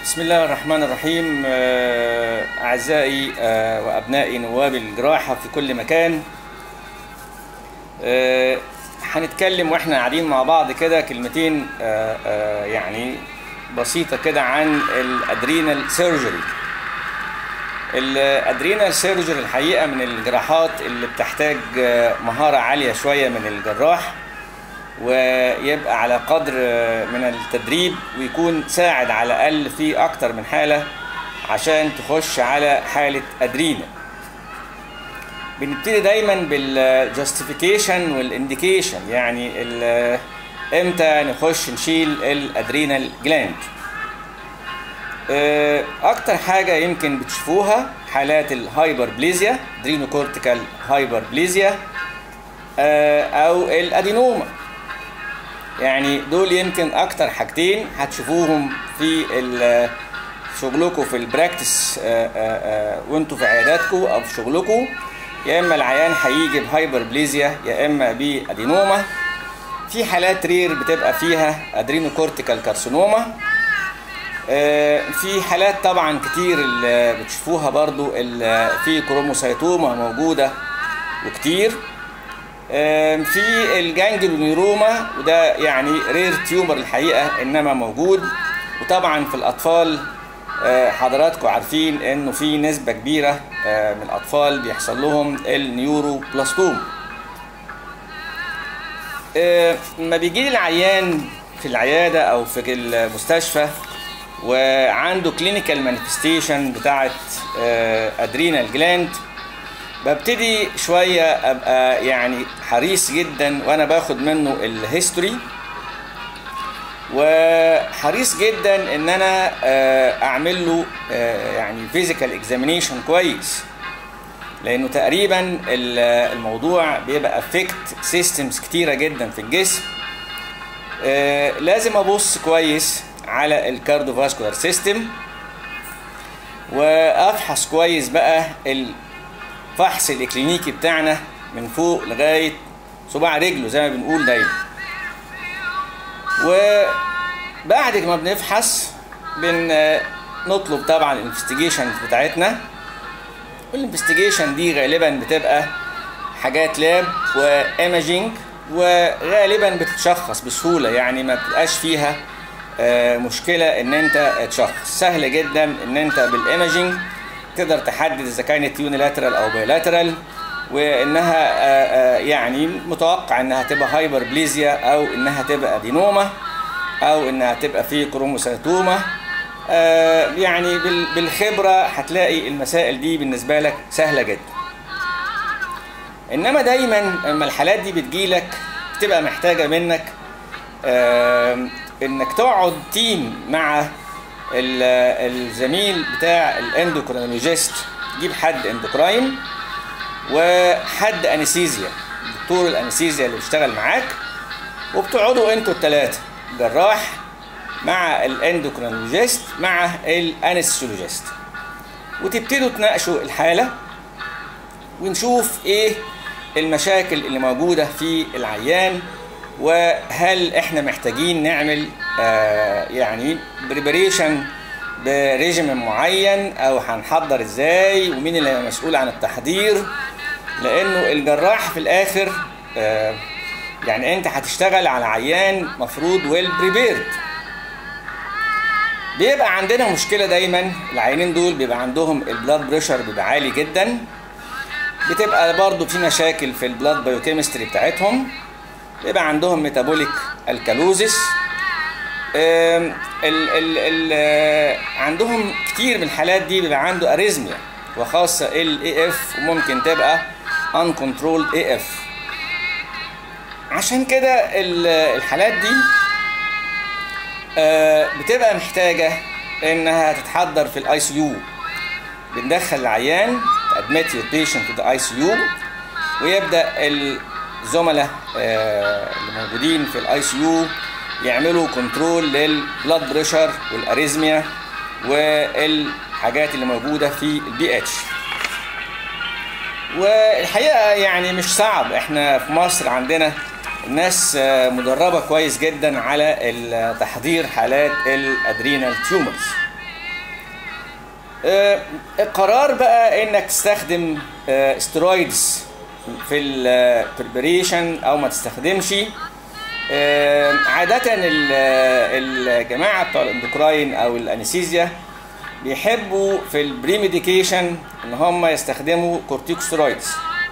بسم الله الرحمن الرحيم آه، أعزائي آه، وأبنائي نواب الجراحة في كل مكان آه، هنتكلم واحنا قاعدين مع بعض كده كلمتين آه، آه، يعني بسيطة كده عن الأدرينال سيرجري الأدرينال سيرجري الحقيقة من الجراحات اللي بتحتاج آه، مهارة عالية شوية من الجراح ويبقى على قدر من التدريب ويكون ساعد على الأقل في أكتر من حالة عشان تخش على حالة أدرينا بنبتدي دايما بالجاستيفيكيشن والانديكيشن يعني ال- امتى نخش نشيل الادرينال جلاند آه، اكتر حاجة يمكن بتشوفوها حالات الهايبربليزيا درينوكورتيكال هايبربليزيا آه، او الادينوما يعني دول يمكن اكتر حاجتين هتشوفوهم في ال- شغلكم في البراكتس آه، آه، آه، وانتوا في عياداتكم او في شغلكم يا اما العيان هيجي بهايبربليزيا يا اما بادينوما في حالات رير بتبقى فيها ادرينوكورتيكال كارسينوما آه، في حالات طبعا كتير اللي بتشوفوها برضو اللي في كروموسايتوما موجودة وكتير آم، في الجانجلونيروما وده يعني رير تيومر الحقيقة إنما موجود وطبعا في الأطفال آه، حضراتكم عارفين إنه في نسبة كبيرة آه، من الأطفال بيحصل لهم النيوروبلاستوم آه، لما بيجي لي العيان في العيادة أو في المستشفى وعنده كلينيكال مانيفستيشن بتاعت ادرينال جلاند ببتدي شوية أبقى يعني حريص جدا وأنا باخد منه الهيستوري وحريص جدا إن أنا آه، أعمل له آه، يعني فيزيكال اكزامينيشن كويس لأنه تقريبا ال- الموضوع بيبقى افكت سيستمز كتيرة جدا في الجسم آه، لازم أبص كويس على الكارديوفاسكولار سيستم وأفحص كويس بقى ال الفحص الاكلينيكي بتاعنا من فوق لغايه صباع رجله زي ما بنقول دايما وبعد ما بنفحص بنطلب طبعا الانفستيجيشن بتاعتنا والانفستيجيشن دي غالبا بتبقى حاجات لاب وايماجينج وغالبا بتتشخص بسهوله يعني ما بتبقاش فيها آه، مشكله ان انت تشخص سهل جدا ان انت بالايماجينج تقدر تحدد اذا كانت يونيلاترال او بايلاترال وانها آه، آه، يعني متوقع انها تبقى هايبربليزيا او انها تبقى ادينوما او انها تبقى في كروموسيتوما آه، يعني بال- بالخبره هتلاقي المسائل دي بالنسبه لك سهله جدا انما دايما لما الحالات دي بتجيلك بتبقى محتاجه منك آم، انك تقعد تيم مع ال- الزميل بتاع الاندوكرينولوجيست تجيب حد اندوكراين وحد انستيزيا دكتور الانستيزيا اللي بيشتغل معاك وبتقعدوا انتوا الثلاثه جراح مع الاندوكرينولوجيست مع الانستيولوجيست وتبتدوا تناقشوا الحاله ونشوف ايه المشاكل اللي موجودة في العيان وهل احنا محتاجين نعمل آه يعني بريبريشن بريجيم معين او هنحضر ازاي ومين اللي هيبقى مسؤول عن التحضير لانه الجراح في الاخر آه يعني انت هتشتغل على عيان مفروض ويل بريبيرد بيبقى عندنا مشكلة دايما العيانين دول بيبقى عندهم البلاد بريشر بيبقى عالي جدا بتبقى برضو في مشاكل في البلاد بايوكيمستري بتاعتهم بيبقى عندهم ميتابوليك الكالوزيس ال ال ال آه، عندهم كتير من الحالات دي بيبقى عنده اريزميا وخاصة الاي اف وممكن تبقى uncontrolled اي اف عشان كده ال- الحالات دي آه، بتبقى محتاجة انها تتحضر في الاي سي يو بندخل العيان admit your patient to the ICU ويبدا الزملاء آه، اللي موجودين في الاي سي يو يعملوا كنترول للبلاد بريشر والاريزميا والحاجات اللي موجوده في البي اتش والحقيقه يعني مش صعب احنا في مصر عندنا الناس آه، مدربه كويس جدا على ال- تحضير حالات الادرينال تيومرز آه، القرار بقى انك تستخدم سترويدز في البريبريشن او ما تستخدمش آه، عادة ال- الجماعة بتوع الاندوكراين او الانستيزيا بيحبوا في البري ميديكيشن ان هم يستخدموا كورتيكوستيرويدز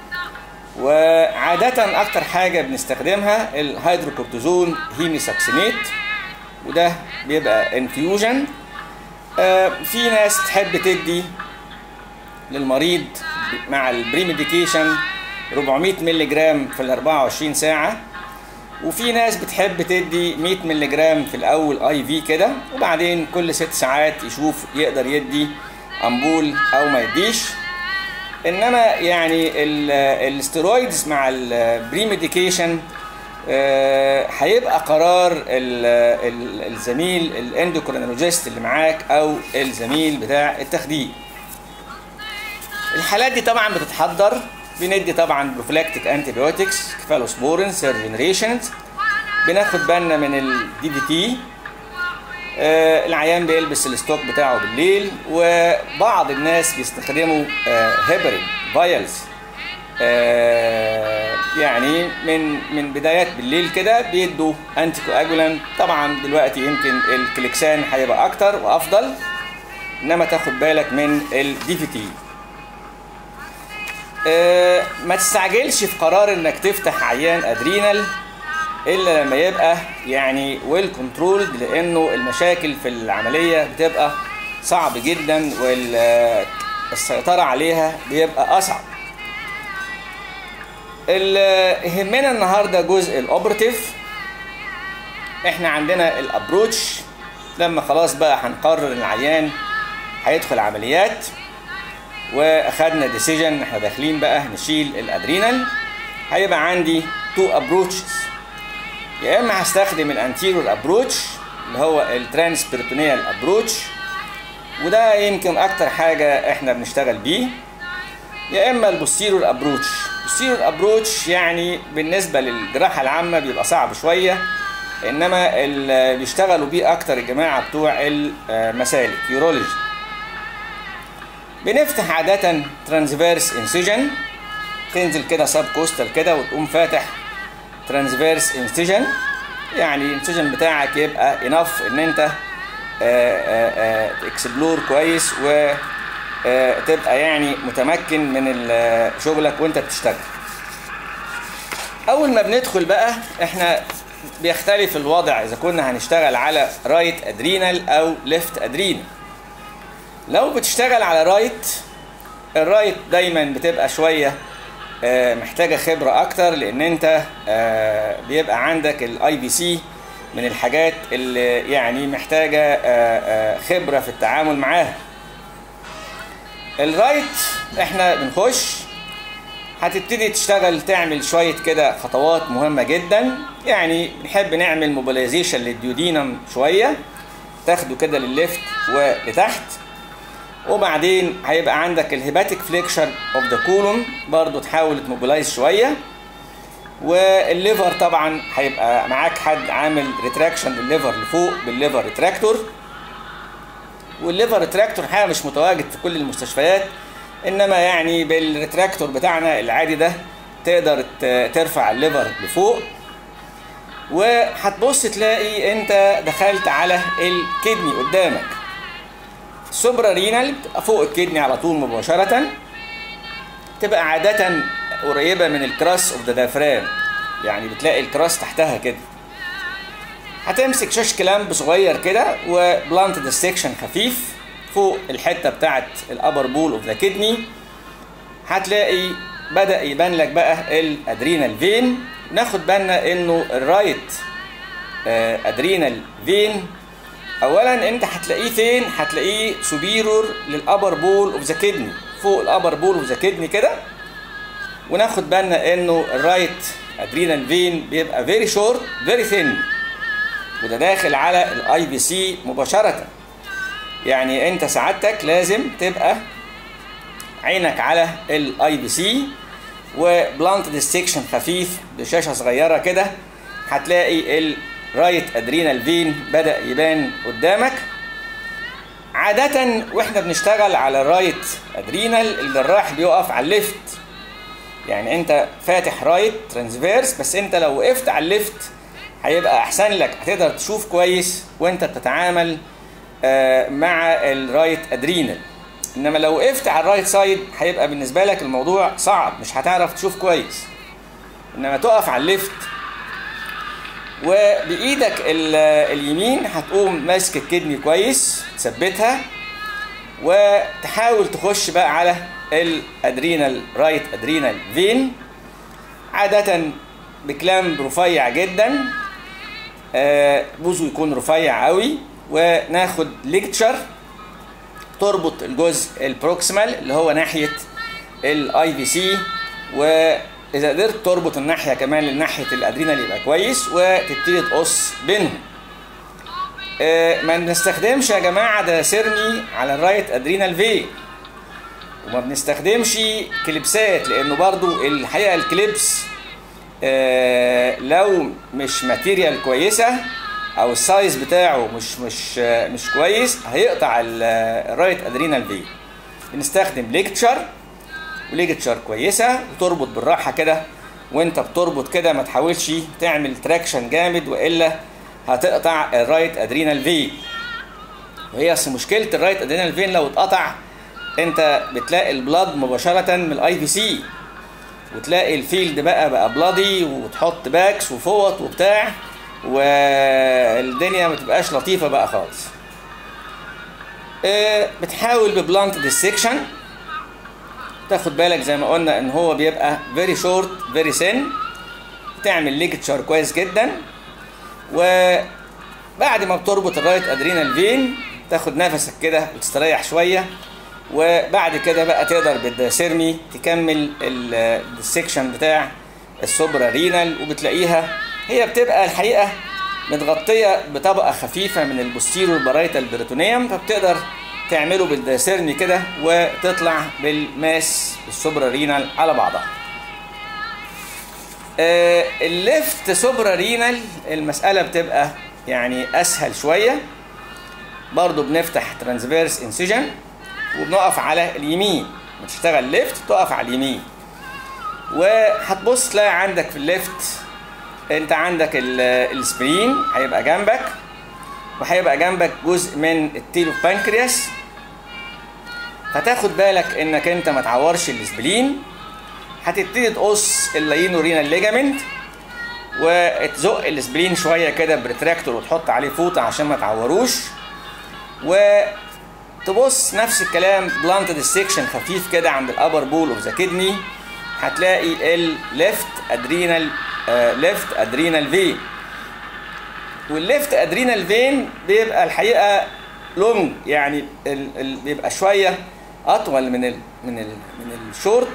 وعادة اكتر حاجة بنستخدمها الهيدروكورتيزون هيميساكسينيت وده بيبقى انفيوجن في ناس تحب تدي للمريض مع البري ميديكيشن 400 مللي جرام في ال 24 ساعة وفي ناس بتحب تدي 100 مللي جرام في الاول اي في كده وبعدين كل ست ساعات يشوف يقدر يدي امبول او ما يديش انما يعني ال- الاسترويدز مع البري ميديكيشن آه، هيبقى قرار ال- ال- الزميل الاندوكرينولوجيست اللي معاك او الزميل بتاع التخدير الحالات دي طبعا بتتحضر بندي طبعا بروفلاكتيك انتي بيوتكس كفالوسبورين سير جنريشنز بناخد بالنا من الدي في تي آه، العيان بيلبس الستوك بتاعه بالليل وبعض الناس بيستخدموا هيبرين فايلز يعني من من بدايات بالليل كده بيدوا انتي كواجولانت طبعا دلوقتي يمكن الكليكسان هيبقى اكتر وافضل انما تاخد بالك من الدي في تي آه، ما تستعجلش في قرار انك تفتح عيان ادرينال الا لما يبقى يعني ويل كنترولد لانه المشاكل في العمليه بتبقى صعب جدا والسيطره عليها بيبقى اصعب اللي يهمنا النهارده جزء الاوبرتيف احنا عندنا الابروتش لما خلاص بقى هنقرر العيان هيدخل عمليات واخدنا ديسيجن احنا داخلين بقى نشيل الادرينال هيبقى عندي تو ابروتشز يا اما هستخدم الانتيرور ابروتش اللي هو الترانسبيرتونيال ابروتش وده يمكن اكتر حاجه احنا بنشتغل بيه يا اما البوستيرور ابروتش البوستيرور ابروتش يعني بالنسبه للجراحه العامه بيبقى صعب شويه انما اللي بيشتغلوا بيه اكتر الجماعه بتوع المسالك يورولوجي بنفتح عادة ترانسفيرس انسيجن تنزل كده سب كوستال كده وتقوم فاتح ترانسفيرس انسيجن يعني الانسيجن بتاعك يبقى انف ان انت اكسبلور كويس و آه، تبقى يعني متمكن من ال- شغلك وانت بتشتغل اول ما بندخل بقى احنا بيختلف الوضع اذا كنا هنشتغل على رايت ادرينال او ليفت ادرينال لو بتشتغل على رايت الرايت دايما بتبقى شويه آه، محتاجه خبره اكتر لان انت آه، بيبقى عندك الاي بي سي من الحاجات اللي يعني محتاجه آه، آه، خبره في التعامل معاها الرايت احنا بنخش هتبتدي تشتغل تعمل شويه كده خطوات مهمه جدا يعني بنحب نعمل موبيلايزيشن للديودينم شويه تاخده كده للليفت ولتحت وبعدين هيبقى عندك الهيباتيك فليكشر اوف ذا كولوم برضو تحاول تموبيلايز شويه والليفر طبعا هيبقى معاك حد عامل ريتراكشن للليفر لفوق بالليفر ريتراكتور والليفر ريتراكتور حاجه مش متواجد في كل المستشفيات انما يعني بالريتراكتور بتاعنا العادي ده تقدر ت- ترفع الليفر لفوق وهتبص تلاقي انت دخلت على الكدني قدامك سوبرا رينال بتبقى فوق الكدني على طول مباشرة تبقى عادة قريبة من الكراس اوف ذا دافرام يعني بتلاقي الكراس تحتها كده هتمسك شاش كلامب صغير كده وبلانت ديستكشن خفيف فوق الحته بتاعت الابر بول اوف ذا كدني هتلاقي بدا يبان لك بقى الادرينال فين ناخد بالنا انه الرايت ادرينال فين اولا انت هتلاقيه فين هتلاقيه سوبيرور للابر بول اوف ذا كدني فوق الابر بول اوف ذا كدني كده وناخد بالنا انه الرايت ادرينال فين بيبقى فيري شورت فيري ثين وده داخل على الاي بي سي مباشره يعني انت سعادتك لازم تبقى عينك على الاي بي سي وبلانت ديستكشن خفيف بشاشه صغيره كده هتلاقي الرايت ادرينال فين بدا يبان قدامك عادة واحنا بنشتغل على الرايت ادرينال الجراح بيقف على الليفت يعني انت فاتح رايت ترانسفيرس بس انت لو وقفت على الليفت هيبقى احسن لك هتقدر تشوف كويس وانت بتتعامل آه، مع الرايت ادرينال انما لو وقفت على الرايت سايد هيبقى بالنسبه لك الموضوع صعب مش هتعرف تشوف كويس انما تقف على الليفت وبايدك ال- اليمين هتقوم ماسك الكدني كويس تثبتها وتحاول تخش بقى على الادرينال رايت ادرينال فين عادة بكلام رفيع جدا آه، بوزه يكون رفيع قوي وناخد ليكتشر تربط الجزء البروكسيمال اللي هو ناحية الاي في سي واذا قدرت تربط الناحية كمان لناحية الادرينال يبقى كويس وتبتدي تقص بينهم آه، ما بنستخدمش يا جماعة ده سيرمي على الرايت ادرينال في وما بنستخدمش كليبسات لانه برضو الحقيقة الكليبس آه، لو مش ماتيريال كويسة او السايز بتاعه مش مش آه، مش كويس هيقطع ال- آه، الرايت ادرينال في بنستخدم ليكتشر وليكتشر كويسة وتربط بالراحة كده وانت بتربط كده ما تحاولش تعمل تراكشن جامد والا هتقطع الرايت ادرينال في وهي اصل مشكلة الرايت ادرينال فين لو اتقطع انت بتلاقي البلاد مباشرة من الاي في سي وتلاقي الفيلد بقى بقى بلادي وتحط باكس وفوط وبتاع والدنيا ما تبقاش لطيفة بقى خالص آه، بتحاول ببلانت ديسكشن تاخد بالك زي ما قلنا ان هو بيبقى فيري شورت فيري سن تعمل ليكتشر كويس جدا وبعد ما بتربط الرايت ادرينال فين تاخد نفسك كده وتستريح شويه وبعد كده بقى تقدر بالداسيرمي تكمل السكشن بتاع السوبرا رينال وبتلاقيها هي بتبقى الحقيقه متغطيه بطبقه خفيفه من البوستيرور بارايتال بريتونيوم فبتقدر تعمله بالداسيرمي كده وتطلع بالماس السوبرا رينال على بعضها آه، الليفت سوبرا رينال المسألة بتبقى يعني أسهل شوية برضو بنفتح ترانسفيرس انسيجن وبنقف على اليمين بتشتغل ليفت تقف على اليمين وهتبص تلاقي عندك في الليفت انت عندك ال- السبرين هيبقى جنبك وهيبقى جنبك جزء من التيلو بانكرياس فتاخد بالك انك انت ما تعورش السبلين هتبتدي تقص اللاينو رينال ليجامنت وتزق السبلين شويه كده بريتراكتور وتحط عليه فوطه عشان ما تعوروش وتبص نفس الكلام بلانت ديسكشن خفيف كده عند الابر بول اوف ذا كدني هتلاقي الليفت ادرينال ليفت ادرينال فين والليفت ادرينال فين بيبقى الحقيقه لونج يعني ال ال بيبقى شويه اطول من ال من ال من الشورت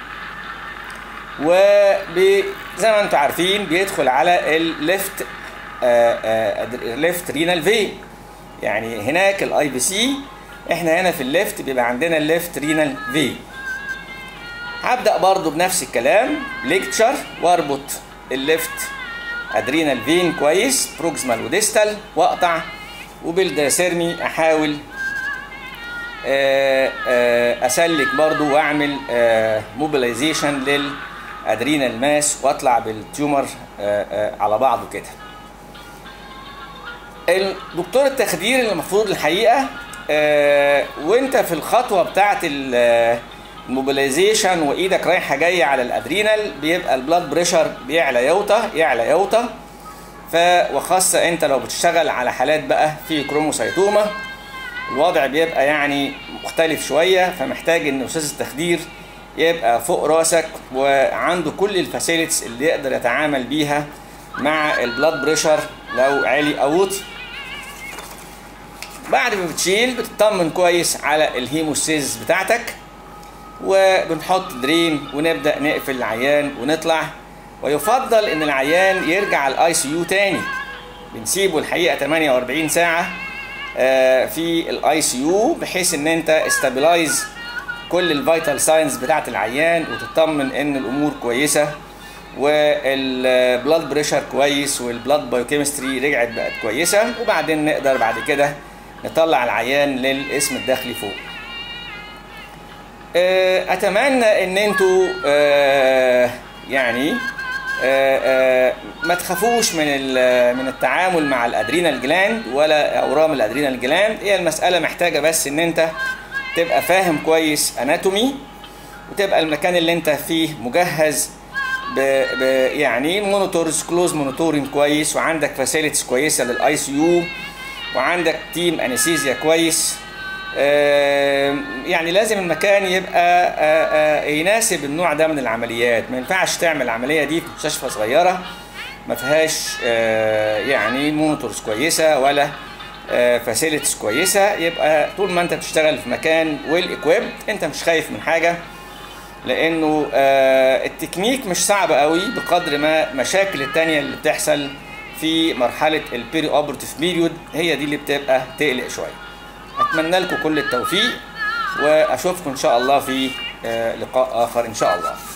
وزي ما انتم عارفين بيدخل على الليفت ليفت رينال في يعني هناك الاي بي سي احنا هنا في الليفت بيبقى عندنا الليفت رينال في هبدا برضو بنفس الكلام ليكتشر واربط الليفت ادرينال فين كويس بروكسمال وديستال واقطع وبالداسيرمي احاول آه، آه، اسلك برضو واعمل موبيلايزيشن للادرينال ماس واطلع بالتيومر آه، آه، على بعضه كده الدكتور التخدير اللي المفروض الحقيقه آه، وانت في الخطوه بتاعه الموبيلايزيشن وايدك رايحه جايه على الادرينال بيبقى البلاد بريشر بيعلى يوطى يعلى يوطى ف وخاصه انت لو بتشتغل على حالات بقى في كروموسايتوما الوضع بيبقى يعني مختلف شويه فمحتاج ان استاذ التخدير يبقى فوق راسك وعنده كل الفاسيلتس اللي يقدر يتعامل بيها مع البلاد بريشر لو عالي او وطي بعد ما بتشيل بتطمن كويس على الهيموستيز بتاعتك وبنحط درين ونبدا نقفل العيان ونطلع ويفضل ان العيان يرجع الاي سي يو تاني بنسيبه الحقيقه 48 ساعه آه، في الاي سي يو بحيث ان انت استابلايز كل الفيتال ساينز بتاعت العيان وتطمن ان الامور كويسه والبلاد بريشر كويس والبلاد بايوكيمستري رجعت بقت كويسه وبعدين نقدر بعد كده نطلع العيان للاسم الداخلي فوق آه، اتمنى ان انتوا آه، يعني آه، آه، ما تخافوش من ال- من التعامل مع الادرينال جلاند ولا اورام الادرينال جلاند هي المساله محتاجه بس ان انت تبقى فاهم كويس اناتومي وتبقى المكان اللي انت فيه مجهز ب... ب... يعني مونيتورز كلوز مونيتورنج كويس وعندك فاسيلتيز كويسه للاي سي يو وعندك تيم انستيزيا كويس آه، يعني لازم المكان يبقى آه، آه، يناسب النوع ده من العمليات ما ينفعش تعمل العمليه دي في مستشفى صغيره ما فيهاش آه، يعني مونيتورز كويسه ولا فاسيلتيز كويسه يبقى طول ما انت بتشتغل في مكان ويل ايكويبد انت مش خايف من حاجه لانه آه، التكنيك مش صعب قوي بقدر ما مشاكل التانية اللي بتحصل في مرحلة البيري اوبرتيف بيريود هي دي اللي بتبقى تقلق شوية اتمنى لكم كل التوفيق واشوفكم ان شاء الله في آه، لقاء اخر ان شاء الله